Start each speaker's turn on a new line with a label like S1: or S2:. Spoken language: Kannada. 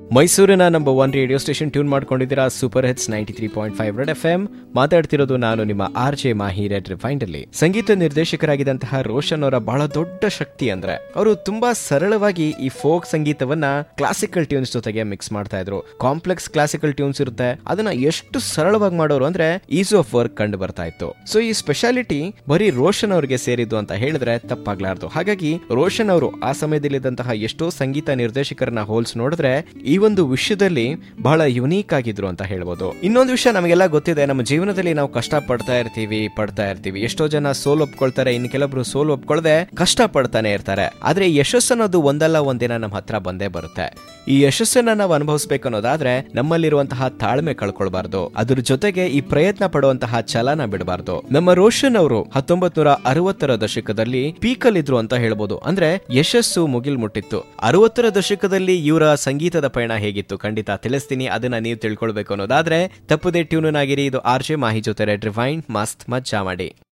S1: ಮೈಸೂರಿನ number one radio station tune ಮಾಡ್ಕೊಂಡಿದ್ದೀರಾ super hits ninety three point five red F M ಮಾತಾಡ್ತಿರೋದು ನಾನು ನಿಮ್ಮ R J Mahi red refined ಅಲ್ಲಿ ಸಂಗೀತ ನಿರ್ದೇಶಕರಾಗಿದ್ದಂತಹ ರೋಷನ್ ಅವರ ಬಹಳ ದೊಡ್ಡ ಶಕ್ತಿ ಅಂದ್ರೆ ಅವರು ತುಂಬಾ ಸರಳವಾಗಿ ಈ ಫೋಕ್ ಸಂಗೀತವನ್ನ ಕ್ಲಾಸಿಕಲ್ ಟ್ಯೂನ್ಸ್ ಜೊತೆಗೆ ಮಿಕ್ಸ್ ಮಾಡ್ತಾ ಇದ್ರು ಕಾಂಪ್ಲೆಕ್ಸ್ ಕ್ಲಾಸಿಕಲ್ ಟ್ಯೂನ್ಸ್ ಇರುತ್ತೆ ಅದನ್ನ ಎಷ್ಟು ಸರಳವಾಗಿ ಮಾಡೋರು ಅಂದ್ರೆ ಈಸ್ ಆಫ್ ವರ್ಕ್ ಕಂಡು ಬರ್ತಾ ಇತ್ತು ಸೊ ಈ ಸ್ಪೆಷಾಲಿಟಿ ಬರೀ ರೋಷನ್ ಅವರಿಗೆ ಸೇರಿದ್ದು ಅಂತ ಹೇಳಿದ್ರೆ ತಪ್ಪಾಗ್ಲಾರ್ದು ಹಾಗಾಗಿ ರೋಷನ್ ಅವರು ಆ ಸಮಯದಲ್ಲಿದ್ದಂತಹ ಎಷ್ಟೋ ಸಂಗೀತ ನಿರ್ದೇಶಕರನ್ನ ಹೋಲ್ಸ್ ನೋಡಿದ್ರೆ ಈ ಒಂದು ವಿಷಯದಲ್ಲಿ ಬಹಳ ಯುನೀಕ್ ಆಗಿದ್ರು ಅಂತ ಹೇಳ್ಬೋದು ಇನ್ನೊಂದು ವಿಷಯ ನಮಗೆಲ್ಲ ಗೊತ್ತಿದೆ ನಮ್ಮ ಜೀವನದಲ್ಲಿ ನಾವು ಕಷ್ಟ ಪಡ್ತಾ ಇರ್ತೀವಿ ಪಡ್ತಾ ಇರ್ತೀವಿ ಎಷ್ಟೋ ಜನ ಸೋಲ್ ಒಪ್ಕೊಳ್ತಾರೆ ಇನ್ನು ಕೆಲವೊಬ್ರು ಸೋಲ್ ಒಪ್ಕೊಳ್ದೆ ಕಷ್ಟ ಪಡ್ತಾನೆ ಇರ್ತಾರೆ ಆದ್ರೆ ಯಶಸ್ಸು ಅನ್ನೋದು ಒಂದಲ್ಲ ಒಂದಿನ ನಮ್ಮ ಹತ್ರ ಬಂದೇ ಬರುತ್ತೆ ಈ ಯಶಸ್ಸನ್ನ ನಾವು ಅನುಭವಿಸ್ಬೇಕು ಅನ್ನೋದಾದ್ರೆ ನಮ್ಮಲ್ಲಿರುವಂತಹ ತಾಳ್ಮೆ ಕಳ್ಕೊಳ್ಬಾರ್ದು ಅದ್ರ ಜೊತೆಗೆ ಈ ಪ್ರಯತ್ನ ಪಡುವಂತಹ ಛಲನ ಬಿಡಬಾರ್ದು ನಮ್ಮ ರೋಷನ್ ಅವರು ಹತ್ತೊಂಬತ್ ನೂರ ಅರವತ್ತರ ದಶಕದಲ್ಲಿ ಪೀಕಲ್ ಇದ್ರು ಅಂತ ಹೇಳ್ಬೋದು ಅಂದ್ರೆ ಯಶಸ್ಸು ಮುಗಿಲ್ ಮುಟ್ಟಿತ್ತು ಅರವತ್ತರ ದಶಕದಲ್ಲಿ ಇವರ ಸಂಗೀತದ ಪಯಣ ಹೇಗಿತ್ತು ಖಂಡಿತ ತಿಳಿಸ್ತೀನಿ ಅದನ್ನ ನೀವು ತಿಳ್ಕೊಳ್ಬೇಕು ಅನ್ನೋದಾದ್ರೆ ತಪ್ಪದೆ ಟ್ಯೂನ್ ಆಗಿರಿ ಇದು ಆರ್ ಜೆ ಮಾಹಿ ಜೊತೆ ರೆಡ್ ರಿಫೈಂಡ್ ಮಸ್ತ್ ಮಜ್ಜಾ ಮಾಡಿ